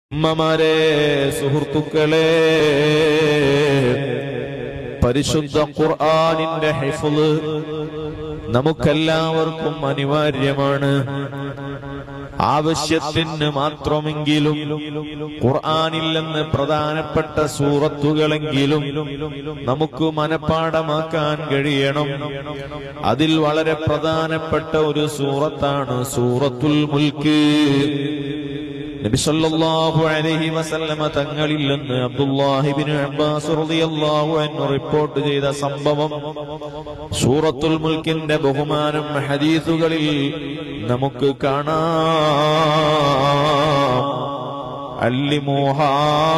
ഉമ്മമാരെ സുഹൃത്തുക്കളെ പരിശുദ്ധ ഖുർആനിന്റെ ഹിഫ്ള് നമുക്കെല്ലാവർക്കും അനിവാര്യമാണ് ആവശ്യത്തിന് മാത്രമെങ്കിലും ഖുർആനിൽ നിന്ന് പ്രധാനപ്പെട്ട സൂറത്തുകളെങ്കിലും നമുക്ക് മനഃപ്പാടമാക്കാൻ കഴിയണം അതിൽ വളരെ പ്രധാനപ്പെട്ട ഒരു സൂറത്താണ് സൂറത്തുൽ മുൽക്ക് നബി സല്ലല്ലാഹു അലൈഹി വസല്ലമ തങ്ങളിൽ നിന്ന് അബ്ദുല്ലാഹിബ്നു അബ്ബാസ് റളിയല്ലാഹു അൻഹു റിപ്പോർട്ട് ചെയ്ത സംഭവം സൂറത്തുൽ മുൽക്കിന്റെ ബഹുമാനം ഹദീസുകളിൽ നമുക്ക് കാണാം അല്ലിമോഹാ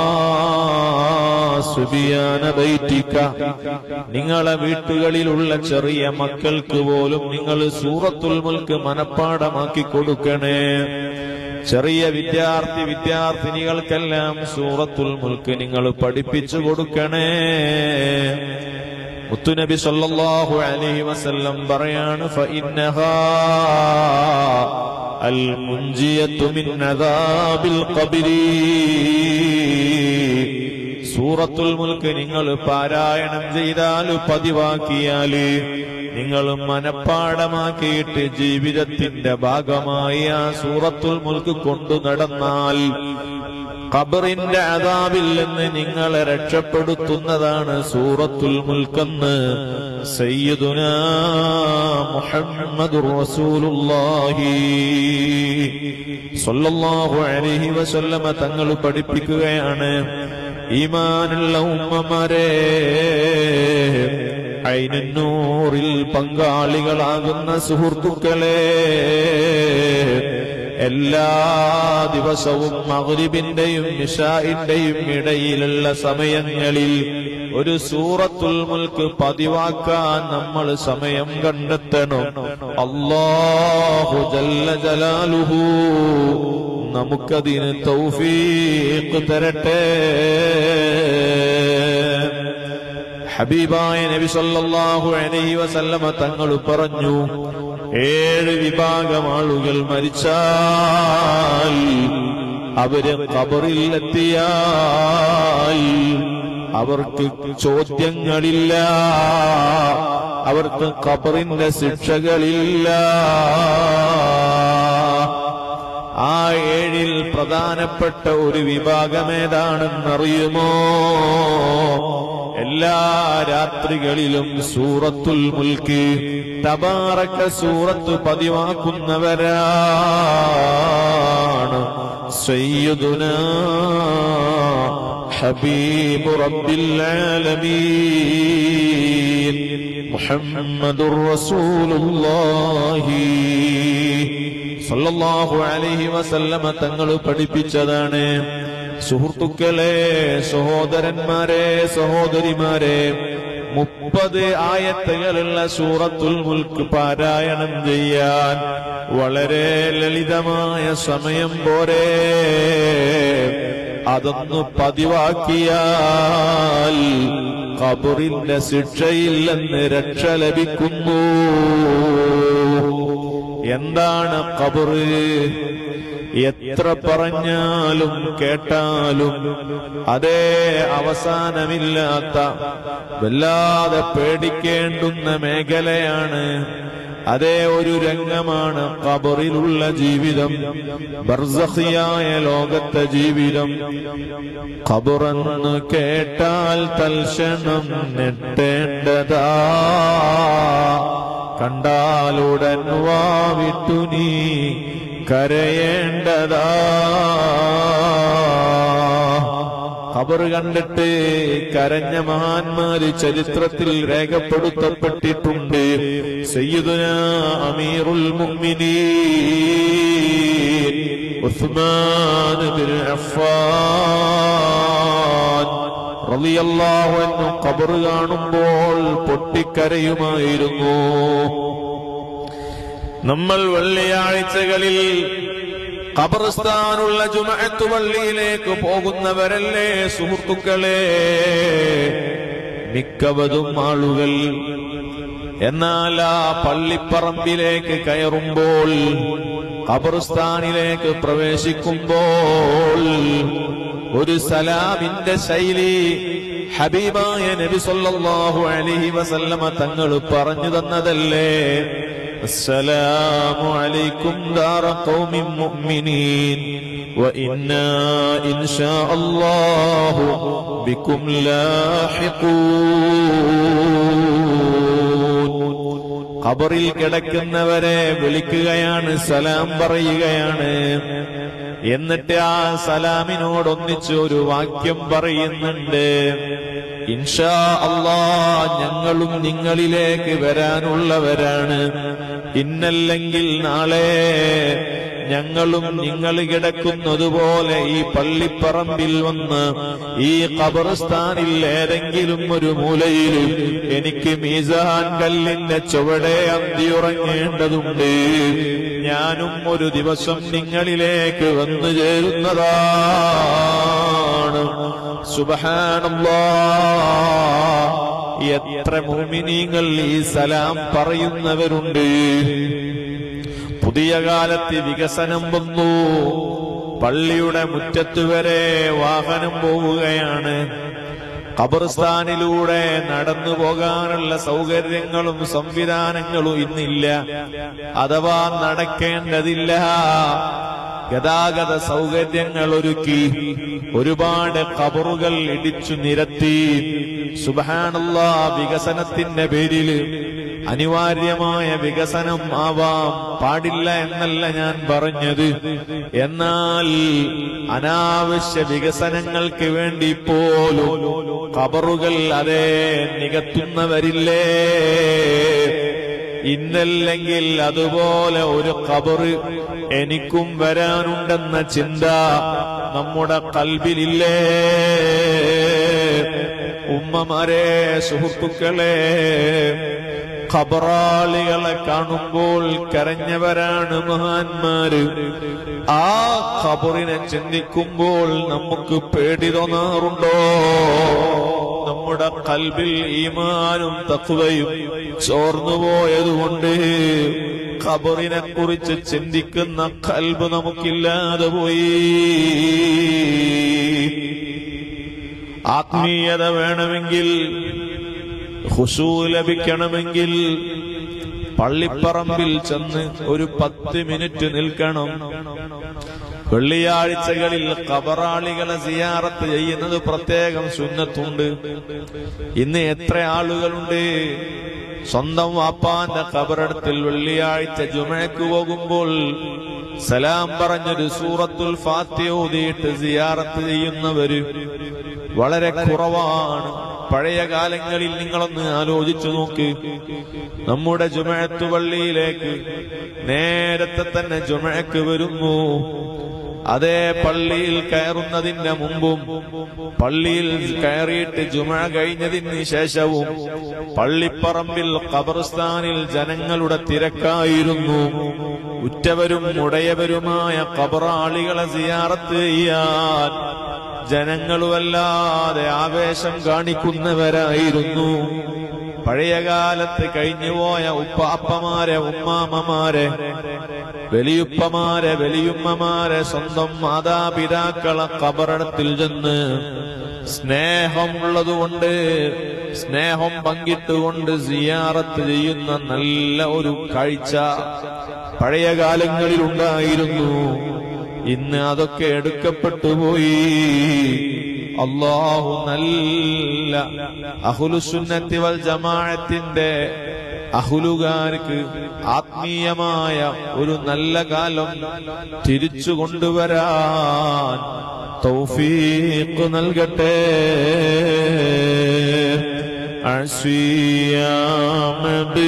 സുബിയാന ബൈറ്റിക്ക നിങ്ങളെ വീട്ടുകളിലുള്ള ചെറിയ മക്കൾക്ക് പോലും നിങ്ങൾ സൂറത്തുൽ മുൽക്ക് മനഃപ്പാടമാക്കി കൊടുക്കണേ ചെറിയ വിദ്യാർത്ഥി വിദ്യാർത്ഥിനികൾക്കെല്ലാം സൂറത്തുൽ മുൽക്ക് നിങ്ങൾ പഠിപ്പിച്ചു കൊടുക്കണേ മുത്തുനബി സല്ലല്ലാഹു അലൈഹി വസല്ലം പറയാണ് ഫഇന്നഹാ അൽ മുൻജിയത്തു മിൻ അദാബിൽ ഖബ്രി സൂറത്തുൽ മുൽക്ക് നിങ്ങൾ പാരായണം ചെയ്താൽ പതിവാക്കിയാല് നിങ്ങൾ മനഃപ്പാടമാക്കിയിട്ട് ജീവിതത്തിന്റെ ഭാഗമായി ആ സൂറത്തുൽ മുൽക്ക് കൊണ്ടു നടന്നാൽ ഖബറിന്റെ അതാബിൽ നിന്ന് നിങ്ങളെ രക്ഷപ്പെടുത്തുന്നതാണ് സൂറത്തുൽ മുൽക്കെന്ന് സയ്യിദുന മുഹമ്മദുർ റസൂലുള്ളാഹി സ്വല്ലല്ലാഹു അലൈഹി വസല്ലമ തങ്ങൾ പഠിപ്പിക്കുകയാണ് ഈമാനുള്ള ഉമ്മമാരെ ഐനന്നൂറിൽ പങ്കാളികളാകുന്ന സുഹൃത്തുക്കളെ എല്ലാ ദിവസവും മഗ്രിബിന്റെയും നിഷാഇന്റെയും ഇടയിലുള്ള സമയങ്ങളിൽ ഒരു സൂറത്തുൽ മുൽക്ക് പതിവാക്കാൻ നമ്മൾ സമയം കണ്ടെത്തണം അല്ലാഹു ജല്ല ജലാലുഹു നമുക്കതിന് തൗഫീഖ് തരട്ടെ ഹബീബായ നബി സല്ലല്ലാഹു അലൈഹി വസല്ലമ തങ്ങൾ പറഞ്ഞു ഏഴ് വിഭാഗം ആളുകൾ മരിച്ചാൽ അവര് ഖബറിൽ എത്തിയാൽ അവർക്ക് ചോദ്യങ്ങളില്ല അവർക്ക് ഖബറിന്റെ ശിക്ഷകളില്ല ആ ഏഴിൽ പ്രധാനപ്പെട്ട ഒരു വിഭാഗം ഏതാണെന്നറിയുമോ എല്ലാ രാത്രികളിലും സൂറത്തുൽ മുൽക്ക് തബാറക്ക സൂറത്ത് പതിവാക്കുന്നവരാണ് സയ്യിദുന ഹബീബ് റബ്ബിൽ ആലമീൻ മുഹമ്മദുർ റസൂലുള്ളാഹി സല്ലല്ലാഹു അലൈഹി വസല്ലമ തങ്ങൾ പഠിപ്പിച്ചതാണ് സുഹൃത്തുക്കളെ സഹോദരന്മാരെ സഹോദരിമാരെ മുപ്പത് ആയത്തുകളുള്ള സൂറത്തുൽ മുൽക്ക് പാരായണം ചെയ്യാൻ വളരെ ലളിതമായ സമയം പോരെ അതൊന്ന് പതിവാക്കിയാൽ കബറിന്റെ ശിക്ഷയിൽ നിന്ന് രക്ഷ ലഭിക്കുന്നു എന്താണ് കബറ് എത്ര പറഞ്ഞാലും കേട്ടാലും അതേ അവസാനമില്ലാത്ത വല്ലാതെ പേടിക്കേണ്ടുന്ന മേഖലയാണ് അതേ ഒരു രംഗമാണ് കബറിലുള്ള ജീവിതം ബർസഖിയായ ലോകത്തെ ജീവിതം കബറന്ന് കേട്ടാൽ തൽക്ഷണം നെട്ടേണ്ടതാ കണ്ടാലുടൻ വാവിട്ടു നീ കരയേണ്ടതാ ഖബർ കണ്ടിട്ട് കരഞ്ഞ മഹാന്മാര് ചരിത്രത്തിൽ രേഖപ്പെടുത്തപ്പെട്ടിട്ടുണ്ട് സയ്യിദുന അമീറുൽ മുഅ്മിനീൻ ഉസ്മാൻ ബിൻ അഫ്ഫാൻ റളിയല്ലാഹു അൻഹു ഖബർ കാണുമ്പോൾ പൊട്ടിക്കരയുമായിരുന്നു നമ്മൾ വെള്ളിയാഴ്ചകളിൽ ഖബർസ്ഥാനുള്ള ജുമഅത്ത് പള്ളിയിലേക്ക് പോകുന്നവരല്ലേ സുഹൃത്തുക്കളെ മിക്കവതും ആളുകൾ എന്നാൽ ആ പള്ളിപ്പറമ്പിലേക്ക് കയറുമ്പോൾ ഖബർസ്ഥാനിലേക്ക് പ്രവേശിക്കുമ്പോൾ ഒരു സലാമിന്റെ ശൈലി ഹബീബായ നബി സല്ലല്ലാഹു അലൈഹി വസല്ലമ തങ്ങൾ പറഞ്ഞു തന്നതല്ലേ അസ്സലാമു അലൈക്കും ദാറ ഖൗമിൻ മുഅ്മിനീൻ وإنا إن شاء الله بكم لاحقون ഖബറിൽ കിടക്കുന്നവരെ വിളിക്കുകയാണ് സലാം പറയുകയാണ് എന്നിട്ട് ആ സലാമിനോടൊന്നിച്ച് ഒരു വാക്യം പറയുന്നുണ്ട് ഇൻഷാ അള്ളാ ഞങ്ങളും നിങ്ങളിലേക്ക് വരാനുള്ളവരാണ് ഇന്നല്ലെങ്കിൽ നാളെ ഞങ്ങളും നിങ്ങൾ കിടക്കുന്നതുപോലെ ഈ പള്ളിപ്പറമ്പിൽ വന്ന് ഈ ഖബർസ്ഥാനിൽ ഏതെങ്കിലും ഒരു മൂലയിൽ എനിക്ക് മീസാൻ കല്ലിന്റെ ചുവടെ അന്തിയുറങ്ങേണ്ടതുണ്ട് ഞാനും ഒരു ദിവസം നിങ്ങളിലേക്ക് വന്നു ചേരുന്നതാണ് സുബഹാനല്ലാ എത്ര മോമിനീങ്ങൾ ഈ സലാം പറയുന്നവരുണ്ട് പുതിയ കാലത്ത് വികസനം വന്നു പള്ളിയുടെ മുറ്റത്ത് വരെ വാഹനം പോവുകയാണ് ഖബർസ്ഥാനിലൂടെ നടന്നു പോകാനുള്ള സൗകര്യങ്ങളും സംവിധാനങ്ങളും ഇന്നില്ല അഥവാ നടക്കേണ്ടതില്ല ഗതാഗത സൗകര്യങ്ങൾ ഒരുക്കി ഒരുപാട് ഖബറുകൾ ഇടിച്ചു നിരത്തി സുബഹാനുള്ള വികസനത്തിന്റെ പേരില് അനിവാര്യമായ വികസനം ആവാം പാടില്ല എന്നല്ല ഞാൻ പറഞ്ഞത് എന്നാൽ അനാവശ്യ വികസനങ്ങൾക്ക് വേണ്ടി പോലും ഖബറുകൾ അതേ നികത്തുന്നവരില്ലേ ഇന്നല്ലെങ്കിൽ അതുപോലെ ഒരു ഖബറ് എനിക്കും വരാനുണ്ടെന്ന ചിന്ത നമ്മുടെ കൽബിലില്ലേ ഉമ്മമാരെ സുഹൃത്തുക്കളെ ഖബറാളികളെ കാണുമ്പോൾ കരഞ്ഞവരാണ് മഹാന്മാര് ആ ഖബറിനെ ചിന്തിക്കുമ്പോൾ നമുക്ക് പേടി തോന്നാറുണ്ടോ നമ്മുടെ കൽബിൽ ഈമാനും തത്വയും ചോർന്നുപോയതുകൊണ്ട് ഖബറിനെ കുറിച്ച് ചിന്തിക്കുന്ന കൽബ് നമുക്കില്ലാതെ പോയി ആത്മീയത വേണമെങ്കിൽ ഹുസൂ ലഭിക്കണമെങ്കിൽ പള്ളിപ്പറമ്പിൽ ചെന്ന് ഒരു പത്ത് മിനിറ്റ് നിൽക്കണം വെള്ളിയാഴ്ചകളിൽ കബറാളികളെ സിയാറത്ത് ചെയ്യുന്നത് പ്രത്യേകം സുന്നത്തുണ്ട് ഇന്ന് എത്ര ആളുകളുണ്ട് സ്വന്തം വാപ്പാന്റെ കബറടത്തിൽ വെള്ളിയാഴ്ച ജുമഴക്ക് പോകുമ്പോൾ സലാം പറഞ്ഞൊരു സൂറത്തുൽ ഫാത്തി ഓതിയിട്ട് സിയാറത്ത് ചെയ്യുന്നവര് വളരെ കുറവാണ് പഴയ കാലങ്ങളിൽ നിങ്ങളൊന്ന് ആലോചിച്ചു നോക്ക് നമ്മുടെ ജുമഴത്തു പള്ളിയിലേക്ക് നേരത്തെ തന്നെ ജുമഴക്ക് വരുന്നു അതേ പള്ളിയിൽ കയറുന്നതിന്റെ മുമ്പും പള്ളിയിൽ കയറിയിട്ട് ജുമ കഴിഞ്ഞതിന് ശേഷവും പള്ളിപ്പറമ്പിൽ ഖബർസ്ഥാനിൽ ജനങ്ങളുടെ തിരക്കായിരുന്നു ഉറ്റവരും ഉടയവരുമായ ഖബറാളികളെ സിയാറത്ത് ചെയ്യാൻ ജനങ്ങളുമല്ലാതെ ആവേശം കാണിക്കുന്നവരായിരുന്നു പഴയകാലത്ത് കഴിഞ്ഞുപോയ ഉപ്പാപ്പമാരെ ഉമ്മാമ്മമാരെ വലിയുപ്പമാരെ വലിയുമ്മമാരെ സ്വന്തം മാതാപിതാക്കളെ കബറടത്തിൽ ചെന്ന് സ്നേഹമുള്ളതുകൊണ്ട് സ്നേഹം പങ്കിട്ടുകൊണ്ട് സിയാറത്ത് ചെയ്യുന്ന നല്ല ഒരു കാഴ്ച പഴയ കാലങ്ങളിൽ ഉണ്ടായിരുന്നു ഇന്ന് അതൊക്കെ എടുക്കപ്പെട്ടു പോയി അള്ളാഹു നല്ല അഹുലുസുന്നത്തി വൽ ജമാഅത്തിന്റെ അഹുലുകാർക്ക് ആത്മീയമായ ഒരു നല്ല കാലം തിരിച്ചു കൊണ്ടുവരാൻ തൗഫീഖ് നൽകട്ടെ അശ്വിയാമ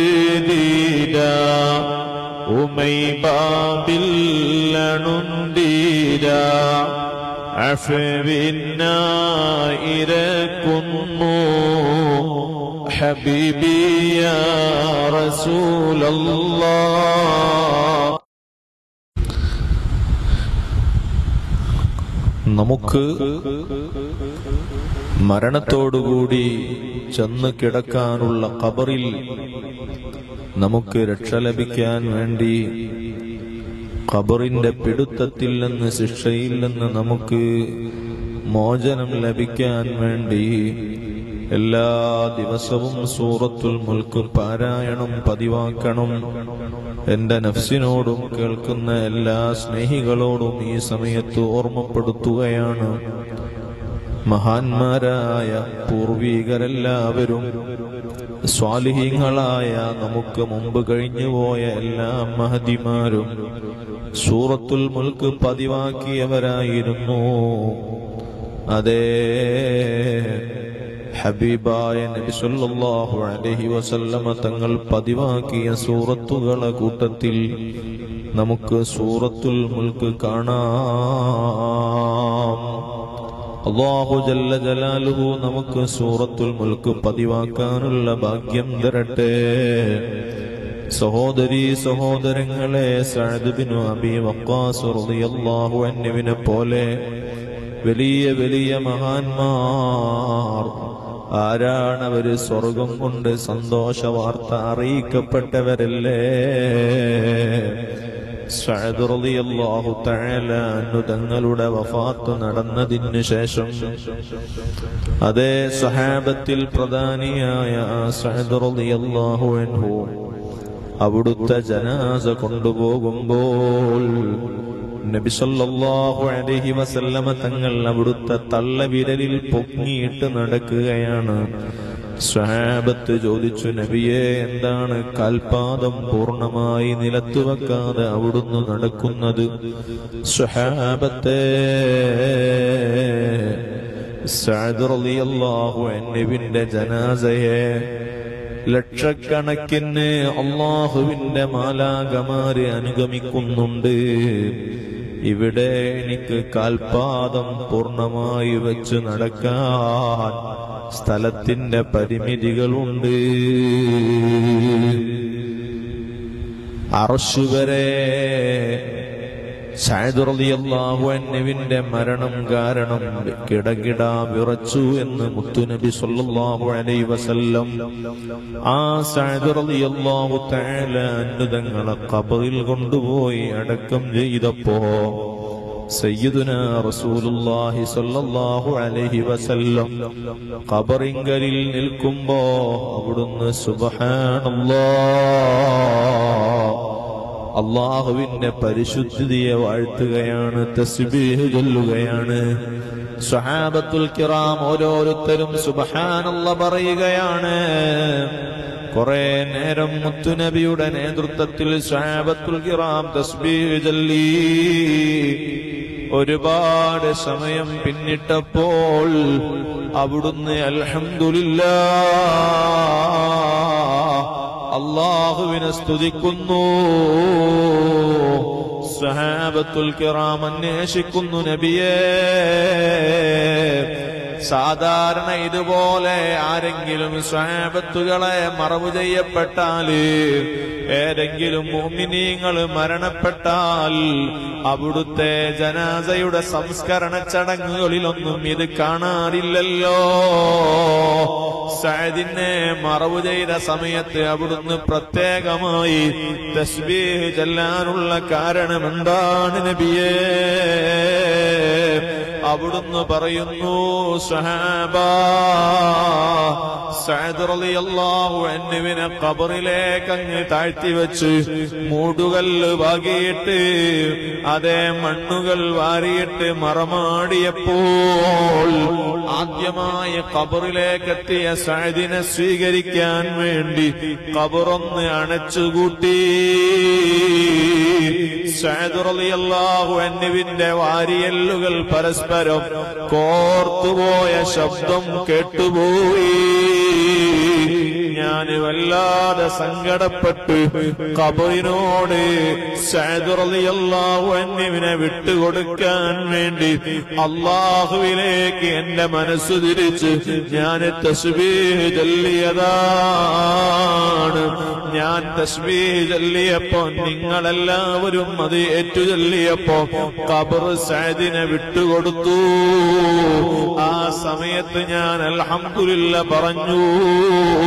ഉമൈ ബാബിൽ അണുണ്ടീര അഫവിനായിരക്കുന്നു ഹബീബിയ റസൂലല്ലാ നമുക്ക് മരണത്തോടുകൂടി ചെന്ന് കിടക്കാനുള്ള ഖബറിൽ നമുക്ക് രക്ഷ ലഭിക്കാൻ വേണ്ടി ഖബറിന്റെ പിടുത്തത്തിൽ നിന്ന് ശിക്ഷയിൽ നിന്ന് നമുക്ക് മോചനം ലഭിക്കാൻ വേണ്ടി എല്ലാ ദിവസവും സൂറത്തുൽ മുൽക്ക് പാരായണം പതിവാക്കണം എന്റെ നഫ്സിനോടും കേൾക്കുന്ന എല്ലാ സ്നേഹികളോടും ഈ സമയത്ത് ഓർമ്മപ്പെടുത്തുകയാണ് മഹാന്മാരായ പൂർവീകരെല്ലാവരും സ്വാലിഹീങ്ങളായ നമുക്ക് മുമ്പ് കഴിഞ്ഞുപോയ എല്ലാ മഹതിമാരും സൂറത്തുൽ മുൽക്ക് പതിവാക്കിയവരായിരുന്നു അതേ ഹബീബായ നബി സല്ലല്ലാഹു അലൈഹി വസല്ലമ തങ്ങൾ പതിവാക്കിയ സൂറത്തുകളെ കൂട്ടത്തിൽ നമുക്ക് സൂറത്തുൽ മുൽക്ക് കാണാം അള്ളാഹു ജല്ല ജലാലുഹു നമുക്ക് സൂറത്തുൽ മുൽക്ക് പതിവാക്കാനുള്ള ഭാഗ്യം തരട്ടെ സഹോദരി സഹോദരങ്ങളെ സഅദ്ബിനു അബി വക്കാസ് റളിയല്ലാഹു അൻഹുവിനെ പോലെ വലിയ വലിയ മഹാന്മാർ ആരാണവര് സ്വർഗം കൊണ്ട് സന്തോഷ വാർത്ത അറിയിക്കപ്പെട്ടവരല്ലേ സഅദ് റളിയല്ലാഹു തആല അൻഹു തങ്ങളുടെ വഫാത്ത് നടന്നതിന് ശേഷം അതേ സഹാബത്തിൽ പ്രധാനിയായ സഅദ് റളിയല്ലാഹു അൻഹു അവിടുത്തെ ജനാസ കൊണ്ടുപോകുമ്പോൾ നബി സല്ലല്ലാഹു അലൈഹി വസല്ലമ തങ്ങൾ അവിടുത്തെ തള്ളവിരലിൽ പൊങ്ങിയിട്ട് നടക്കുകയാണ് സ്വഹാബത്ത് ചോദിച്ചു നബിയെ എന്താണ് കാൽപാദം പൂർണ്ണമായി നിലത്തു വെക്കാതെ അവിടുന്ന് നടക്കുന്നത് സ്വഹാബത്തെ സഅദ് റളിയല്ലാഹു അൻഹുവിന്റെ ജനാസയെ ലക്ഷക്കണക്കിന് അള്ളാഹുവിന്റെ മാലാകമാര് അനുഗമിക്കുന്നുണ്ട് ഇവിടെ എനിക്ക് കാൽപാദം പൂർണ്ണമായി വെച്ച് നടക്കാൻ സ്ഥലത്തിന്റെ പരിമിതികളുണ്ട് അറശു വരെ ഷായദുറിയാഹുവിന്റെ മരണം കാരണം കിടകിട വിറച്ചു എന്ന് മുത്തുനബി സല്ലല്ലാഹു അലൈഹി വസല്ലം ആ ഷായദുറിയാഹു തആല അന്നുതങ്ങളെ ഖബറിൽ കൊണ്ടുപോയി അടക്കം ചെയ്തപ്പോ സയ്യിദുന റസൂലുള്ളാഹി സ്വല്ലല്ലാഹു അലൈഹി വസല്ലം ഖബറിങ്കലിൽ നിൽക്കുമ്പോ അവിടുന്ന് സുബ്ഹാനല്ലാഹ് അള്ളാഹുവിന്റെ പരിശുദ്ധിയെ വാഴ്ത്തുകയാണ് തസ്ബീഹ് ചൊല്ലുകയാണ് സ്വഹാബത്തുൽ കിറാം ഓരോരുത്തരും സുബഹാനല്ല പറയുകയാണ് കുറെ നേരം മുത്തുനബിയുടെ നേതൃത്വത്തിൽ സ്വഹാബത്തുൽ കിറാം തസ്ബീഹ് ചൊല്ലി ഒരുപാട് സമയം പിന്നിട്ടപ്പോൾ അവിടുന്ന് അൽഹംദുലില്ലാ അള്ളാഹുവിനെ സ്തുതിക്കുന്നു സഹാബത്തുൽ കിറാം അന്വേഷിക്കുന്നു നബിയേ സാധാരണ ഇതുപോലെ ആരെങ്കിലും സ്വഹാബത്തുകളെ മറവ് ചെയ്യപ്പെട്ടാല് ഏതെങ്കിലും മോമിനീങ്ങൾ മരണപ്പെട്ടാൽ അവിടുത്തെ ജനാസയുടെ സംസ്കരണ ചടങ്ങുകളിലൊന്നും ഇത് കാണാറില്ലല്ലോ സഅദിനെ മറവ് ചെയ്ത സമയത്ത് അവിടുന്ന് പ്രത്യേകമായി തസ്ബീഹ് ചെല്ലാനുള്ള കാരണം എന്താണ് നബിയേ അവിടുന്ന് പറയുന്നു സഹാബ സഅദ് റളിയല്ലാഹു അൻഹുവിനെ ഖബറിലേക്ക് അങ്ങ് താഴ്ത്തി വെച്ച് മൂടുകല്ല് വാകിയിട്ട് അതേ മണ്ണുകൾ വാരിയിട്ട് മറമാടിയപ്പോൾ ആദ്യമായി ഖബറിലേക്ക് എത്തിയ സഅദിനെ സ്വീകരിക്കാൻ വേണ്ടി ഖബറൊന്ന് അണച്ചുകൂട്ടി സഅദ് റളിയല്ലാഹു അൻഹുവിന്റെ വാരിയല്ലുകൾ പരസ്പരം കോർത്തുപോയ ശബ്ദം കേട്ടുപോയി ഞാൻ വല്ലാതെ സങ്കടപ്പെട്ട് കബറിനോട് സഅദ് അന്യവിനെ വിട്ടുകൊടുക്കാൻ വേണ്ടി അള്ളാഹുവിലേക്ക് എന്റെ മനസ്സ് തിരിച്ച് ഞാൻ തസ്ബീഹ് ചൊല്ലിയതാണ് ഞാൻ തസ്ബീഹ് ചൊല്ലിയപ്പോ നിങ്ങളെല്ലാവരും അത് ഏറ്റു ചൊല്ലിയപ്പോ കബർ സഅദിനെ വിട്ടുകൊടുത്തു ആ സമയത്ത് ഞാൻ അൽഹംദുലില്ല പറഞ്ഞു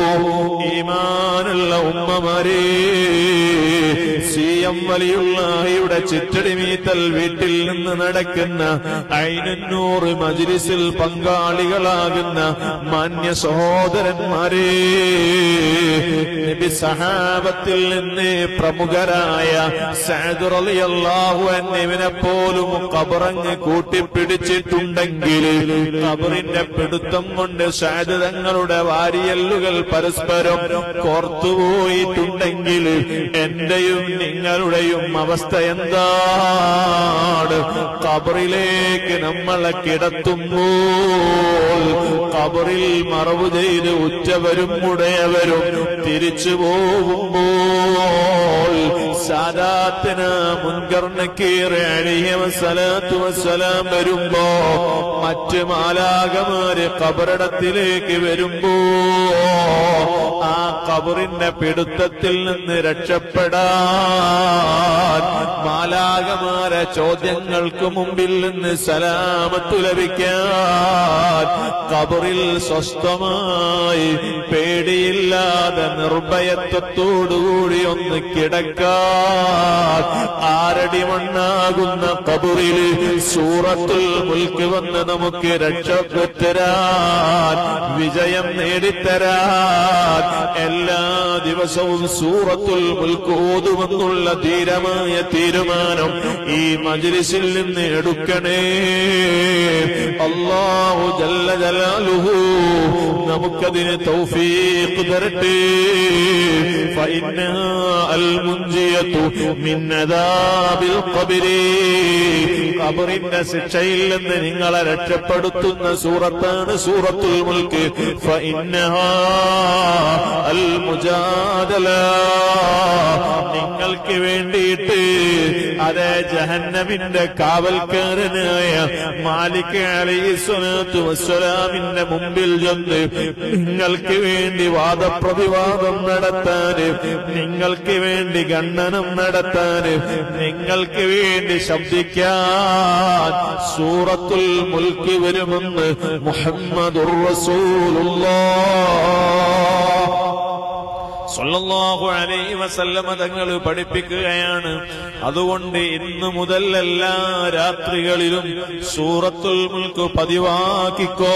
ഈമാനുള്ള ഉമ്മമാരെ സി എം വലിയുള്ളാഹിയുടെ ചിറ്റടിമീത്തൽ വീട്ടിൽ നിന്ന് നടക്കുന്ന അയിനൂറ് മജിലിസിൽ പങ്കാളികളാകുന്ന മാന്യ സഹോദരന്മാരെ നബി സഹാബത്തിൽ നിന്ന് പ്രമുഖരായ സഅദ് റളിയല്ലാഹു അൻഹുവിനെ പോലും കബറങ്ങ് കൂട്ടിപ്പിടിച്ചിട്ടുണ്ടെങ്കിൽ കബറിന്റെ പിടുത്തം കൊണ്ട് സഅദ് തങ്ങളുടെ വാരിയല്ലുകൾ പരസ്പരം കോർത്തുപോയിട്ടുണ്ടെങ്കിൽ എന്റെയും നിങ്ങളുടെയും അവസ്ഥ എന്താണ് കബറിലേക്ക് നമ്മളെ കിടത്തുമ്പോൾ കബറിൽ മറവ് ചെയ്ത് ഉറ്റവരും ഉടയവരും തിരിച്ചു പോകുമ്പോൾ സാദാത്തിന് മുൻകർണക്കീറെ അഴിയ വസ്സലാത്തു വസ്സലാം വരുമ്പോ മറ്റ് മാലാകമാര് കബറിടത്തിലേക്ക് വരുമ്പോ ആ കബറിന്റെ പിടുത്തത്തിൽ നിന്ന് രക്ഷപ്പെടാൻ മാലാകമാരെ ചോദ്യങ്ങൾക്ക് മുമ്പിൽ നിന്ന് സലാമത്തു ലഭിക്കാൻ കബറിൽ സ്വസ്ഥമായി പേടിയില്ലാതെ നിർഭയത്വത്തോടുകൂടി ഒന്ന് കിടക്കാൻ ആരടി മണ്ണാകുന്ന കബറിൽ സൂറത്തുൽ മുൽക്ക് വന്ന് നമുക്ക് രക്ഷപ്പെട്ടരാൻ വിജയം നേടിത്തരാൻ എല്ലാ ദിവസവും സൂറത്തുൽ മുൽക്ക് ഓതുമെന്നുള്ള ധീരമായ തീരുമാനം ഈ മജ്ലിസിൽ നിന്ന് എടുക്കണേ അള്ളാഹു ജല്ല ജലാലുഹു നമുക്കതിന് തൗഫീഖ് തരട്ടെ فإنها المنجية من عذاب القبر ഖബറിന്റെ ശിക്ഷയിൽ നിന്ന് നിങ്ങളെ രക്ഷപ്പെടുത്തുന്ന സൂറത്താണ് സൂറത്തുൽ മുൽക്ക് فإنها المجادلة നിങ്ങൾക്ക് വേണ്ടിയിട്ട് അതേ ജഹന്നമിന്റെ കാവൽക്കാരനായ മാലിക് അലൈഹി സ്വലാത്തു വസ്സലാമിന്റെ മുമ്പിൽ ചെന്ന് നിങ്ങൾക്ക് വേണ്ടി വാദപ്രതിവാദം നടത്താന് നിങ്ങൾക്ക് വേണ്ടി ഖണ്ഡനം നടത്താന് നിങ്ങൾക്ക് വേണ്ടി ശബ്ദിക്കാൻ സൂറത്തുൽ മുൽക്ക് വരുമെന്ന് മുഹമ്മദുർ റസൂലുള്ളാഹ് സല്ലല്ലാഹു അലൈഹി വസല്ലമ തങ്ങൾ പഠിപ്പിക്കുകയാണ് അതുകൊണ്ട് ഇന്നു മുതൽ എല്ലാ രാത്രികളിലും സൂറത്തുൽ മുൽക്ക് പതിവാക്കിക്കോ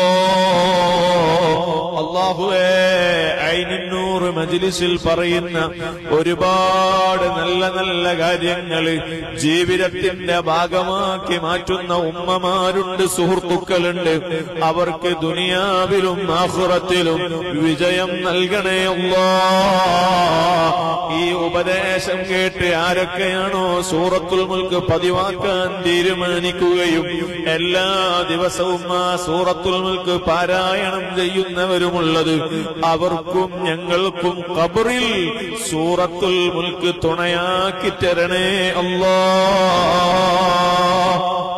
അള്ളാഹുവേ ഐനൂറ് മജ്ലിസിൽ പറയുന്ന ഒരുപാട് നല്ല നല്ല കാര്യങ്ങൾ ജീവിതത്തിന്റെ ഭാഗമാക്കി മാറ്റുന്ന ഉമ്മമാരുണ്ട് സുഹൃത്തുക്കളുണ്ട് അവർക്ക് ദുനിയാവിലും ആഹുറത്തിലും വിജയം നൽകണേ അല്ലാ ഈ ഉപദേശം കേട്ട് ആരൊക്കെയാണോ സൂറത്തുൽ മുൽക്ക് പതിവാക്കാൻ തീരുമാനിക്കുകയും എല്ലാ ദിവസവും ആ സൂറത്തുൽ മുൽക്ക് പാരായണം ചെയ്യുന്നവരുമുള്ളത് അവർക്കും ഞങ്ങൾക്കും കബറിൽ സൂറത്തുൽ മുൽക്ക് തുണയാക്കി തരണേ അല്ലാ